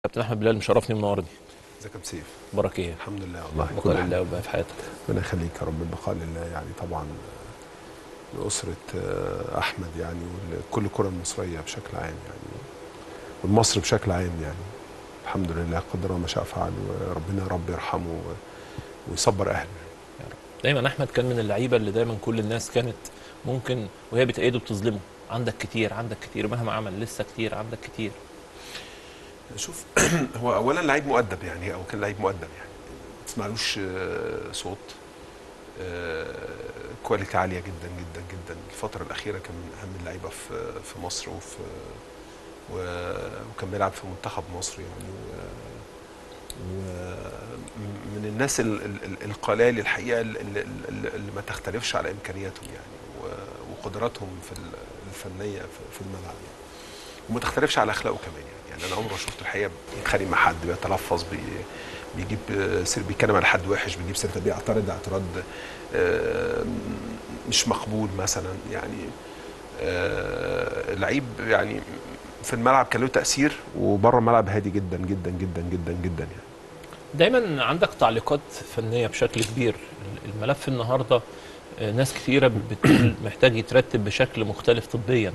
كابتن احمد بلال مشرفني ومنورني ازيك يا سيف بركه ايه الحمد لله والله بقاء لله وبقى في حياتك ربنا يخليك يا رب البقاء لله يعني طبعا لأسرة آه، أحمد يعني ولكل الكرة المصرية بشكل عام يعني والمصر بشكل عام يعني الحمد لله قدر ما شاء فعل وربنا يا رب يرحمه و- ويصبر أهله دايما احمد كان من اللعيبه اللي دايما كل الناس كانت ممكن وهي بتأيده بتظلمه عندك كتير عندك كتير مهما عمل لسه كتير عندك كتير شوف هو أولا لعيب مؤدب يعني أو كان لعيب مؤدب يعني ما تسمعلوش آه، صوت آه، كواليتي عالية جدا جدا جدا الفترة الأخيرة كان من أهم اللعيبة في في مصر وفي و- وكان بيلعب في منتخب مصر يعني ومن الناس ال- ال- ال- القلائل الحقيقة اللي, اللي, اللي ما تختلفش على إمكانياتهم يعني و- وقدراتهم في ال- الفنية في- في الملعب يعني وما تختلفش على أخلاقه كمان يعني, يعني أنا عمري ما شفت الحقيقة بيتخانق مع حد بيتلفظ بي بيجيب آه، سير بيتكلم على حد وحش بيجيب سيرته بيعترض اعتراض آه، مش مقبول مثلا يعني آه، لعيب يعني في الملعب كان له تاثير وبره الملعب هادي جدا جدا جدا جدا جدا يعني دايما عندك تعليقات فنيه بشكل كبير الملف النهارده آه، ناس كثيره بتقول محتاج يترتب بشكل مختلف طبيا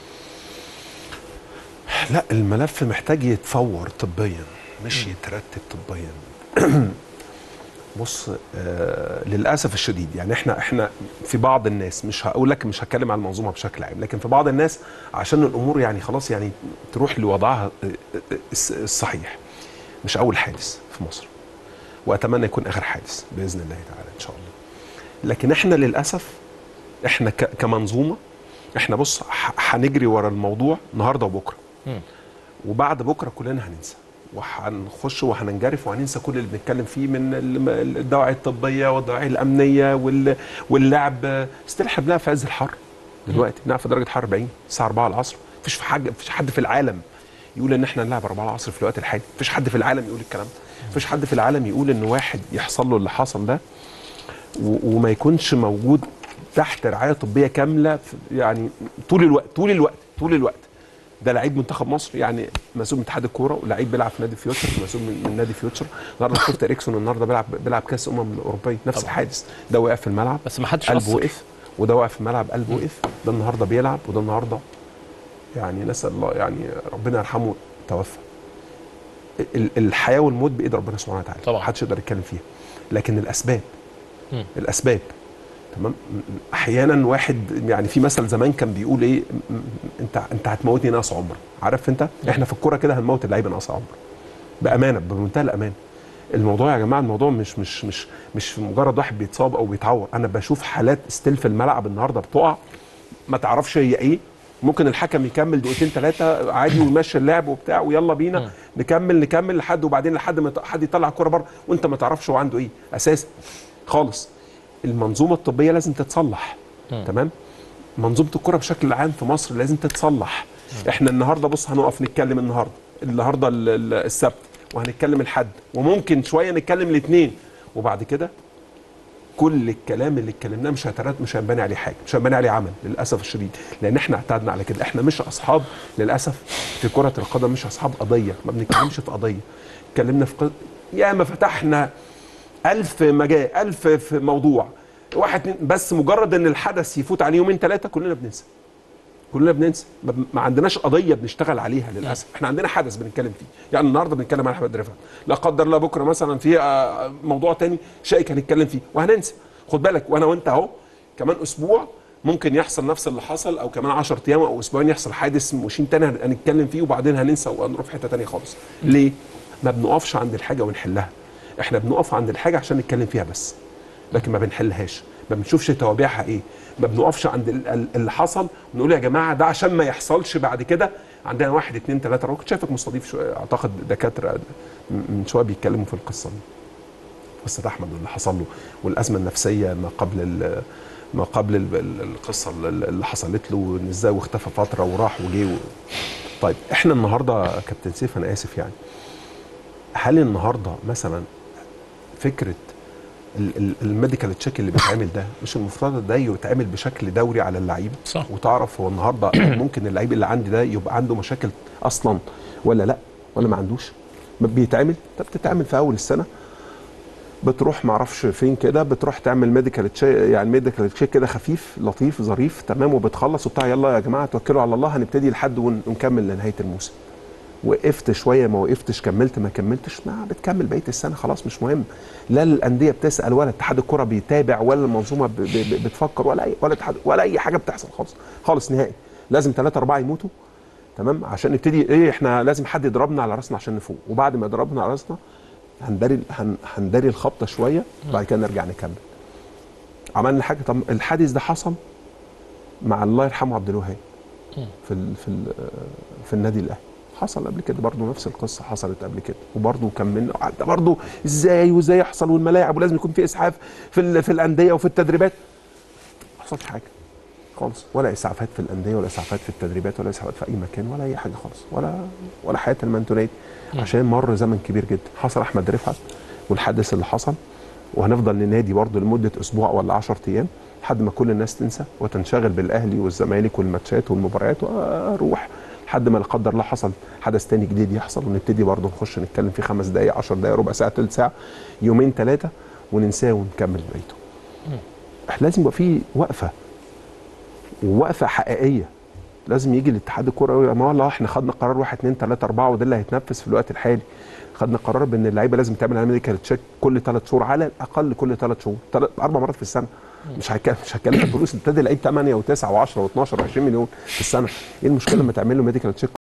لا الملف محتاج يتفور طبيا مش يترتب طبيا بص آه للاسف الشديد يعني احنا احنا في بعض الناس مش هقول لك مش هتكلم على المنظومه بشكل عام لكن في بعض الناس عشان الامور يعني خلاص يعني تروح لوضعها آه، آه، الس- الصحيح مش اول حادث في مصر واتمنى يكون اخر حادث باذن الله تعالى ان شاء الله لكن احنا للاسف احنا ك- كمنظومه احنا بص ح- هنجري ورا الموضوع النهارده وبكره مم. وبعد بكره كلنا هننسى وهنخش وهننجرف وهننسى كل اللي بنتكلم فيه من الم- الدواعي الطبيه والدواعي الامنيه وال- واللعب ستيل احنا بنلعب في عز الحر دلوقتي بنلعب في درجه حراره 40 الساعه 4 العصر مفيش في حاجه مفيش حد في العالم يقول ان احنا نلعب 4 العصر في الوقت الحالي مفيش حد في العالم يقول الكلام ده مفيش حد في العالم يقول ان واحد يحصل له اللي حصل ده و- وما يكونش موجود تحت رعايه طبيه كامله في- يعني طول الوقت طول الوقت طول الوقت ده لعيب منتخب مصر يعني مسؤول من اتحاد الكوره ولعيب بيلعب في نادي فيوتشر مسؤول من, من نادي فيوتشر النهارده شفت اريكسون النهارده بيلعب بيلعب كاس امم الاوروبيه نفس طبعا. الحادث ده وقع في الملعب بس ما حدش قلبه أثر. وقف وده واقف في الملعب قلبه وقف ده النهارده بيلعب وده النهارده يعني نسال الله يعني ربنا يرحمه توفى ال- الحياه والموت بايد ربنا سبحانه وتعالى طبعا. محدش يقدر يتكلم فيها لكن الاسباب مم. الاسباب تمام احيانا واحد يعني في مثل زمان كان بيقول ايه م- م- انت انت هتموتني ناقص عمر عارف انت احنا في الكوره كده هنموت اللعيبه ناقص عمر بامانه بمنتهى الامان الموضوع يا جماعه الموضوع مش مش مش مش في مجرد واحد بيتصاب او بيتعور انا بشوف حالات ستيل في الملعب النهارده بتقع ما تعرفش هي ايه ممكن الحكم يكمل دقيقتين ثلاثه عادي ويمشي اللعب وبتاع ويلا بينا مم. نكمل نكمل لحد وبعدين لحد ما ت- حد يطلع الكوره بره وانت ما تعرفش هو عنده ايه اساسا خالص المنظومه الطبيه لازم تتصلح مم. تمام منظومه الكره بشكل عام في مصر لازم تتصلح احنا النهارده بص هنقف نتكلم النهارده النهارده ال- ال- السبت وهنتكلم الحد وممكن شويه نتكلم الاثنين وبعد كده كل الكلام اللي اتكلمناه مش هترات مش هنبني عليه حاجه مش هنبني عليه عمل للاسف الشديد لان احنا اعتدنا على كده احنا مش اصحاب للاسف في كره القدم مش اصحاب قضيه ما بنتكلمش في قضيه اتكلمنا في قضية يا ما فتحنا ألف مجال ألف في موضوع واحد اتنين بس مجرد ان الحدث يفوت عليه يومين ثلاثه كلنا بننسى كلنا بننسى ما- ما عندناش قضيه بنشتغل عليها للاسف احنا عندنا حدث بنتكلم فيه يعني النهارده بنتكلم عن احمد رفعت لا قدر الله بكره مثلا في آه، موضوع تاني شائك هنتكلم فيه وهننسى خد بالك وانا وانت اهو كمان اسبوع ممكن يحصل نفس اللي حصل او كمان 10 ايام او اسبوعين يحصل حادث مشين تاني هن- هنتكلم فيه وبعدين هننسى وهنروح في حته تانيه خالص ليه ما بنقفش عند الحاجه ونحلها احنا بنقف عند الحاجه عشان نتكلم فيها بس لكن ما بنحلهاش ما بنشوفش توابعها ايه ما بنقفش عند ال- ال- اللي حصل ونقول يا جماعه ده عشان ما يحصلش بعد كده عندنا واحد اتنين تلاته انا كنت شايفك مستضيف شوية اعتقد دكاتره م- من شويه بيتكلموا في القصه دي قصه احمد واللي حصل له والازمه النفسيه ما قبل ال- ما قبل ال- ال- القصه اللي اللي حصلت له وان ازاي واختفى فتره وراح وجه و... طيب احنا النهارده يا كابتن سيف انا اسف يعني هل النهارده مثلا فكره ال- ال- الميديكال تشيك اللي بيتعمل ده مش المفترض ده يتعمل بشكل دوري على اللعيب صح. وتعرف هو النهارده ممكن اللعيب اللي عندي ده يبقى عنده مشاكل اصلا ولا لا ولا ما عندوش بيتعمل طب بتتعمل في اول السنه بتروح معرفش فين كده بتروح تعمل ميديكال تشيك يعني ميديكال تشيك كده خفيف لطيف ظريف تمام وبتخلص وبتاع يلا يا جماعه توكلوا على الله هنبتدي لحد ون- ونكمل لنهايه الموسم وقفت شويه ما وقفتش كملت ما كملتش ما بتكمل بقيه السنه خلاص مش مهم لا الانديه بتسال ولا اتحاد الكره بيتابع ولا المنظومه ب- ب- بتفكر ولا اي ولا اتحاد ولا اي حاجه بتحصل خالص خالص نهائي لازم ثلاثة أربعة يموتوا تمام عشان نبتدي ايه احنا لازم حد يضربنا على راسنا عشان نفوق وبعد ما يضربنا على راسنا هنداري هن هنداري الخبطه شويه بعد كده نرجع نكمل عملنا حاجه طب الحادث ده حصل مع الله يرحمه عبد الوهاب في ال في ال في النادي الاهلي حصل قبل كده برضه نفس القصه حصلت قبل كده وبرضه كملنا ده برضه ازاي وازاي يحصل والملاعب ولازم يكون في اسعاف في ال- في الانديه وفي التدريبات ما حصلش حاجه خالص ولا اسعافات في الانديه ولا اسعافات في التدريبات ولا اسعافات في اي مكان ولا اي حاجه خالص ولا ولا حياه المنتونات عشان مر زمن كبير جدا حصل احمد رفعت والحدث اللي حصل وهنفضل ننادي برضه لمده اسبوع ولا 10 ايام لحد ما كل الناس تنسى وتنشغل بالاهلي والزمالك والماتشات والمباريات واروح لحد ما لا قدر الله حصل حدث تاني جديد يحصل ونبتدي برضه نخش نتكلم فيه خمس دقائق 10 دقائق ربع ساعه ثلث ساعه يومين ثلاثه وننساه ونكمل بقيته. احنا لازم يبقى في وقفه ووقفه حقيقيه لازم يجي الاتحاد الكوره يقول ما والله احنا خدنا قرار 1 2 3 4 وده اللي هيتنفذ في الوقت الحالي خدنا قرار بان اللعيبه لازم تعمل على ميديكال تشيك كل ثلاث شهور على الاقل كل ثلاث شهور تلات اربع مرات في السنه مش هتكلم مش هتكلم فلوس ابتدي لعيب 8 و9 و10 و12 و20 مليون في السنه ايه المشكله لما تعمل له ميديكال تشيك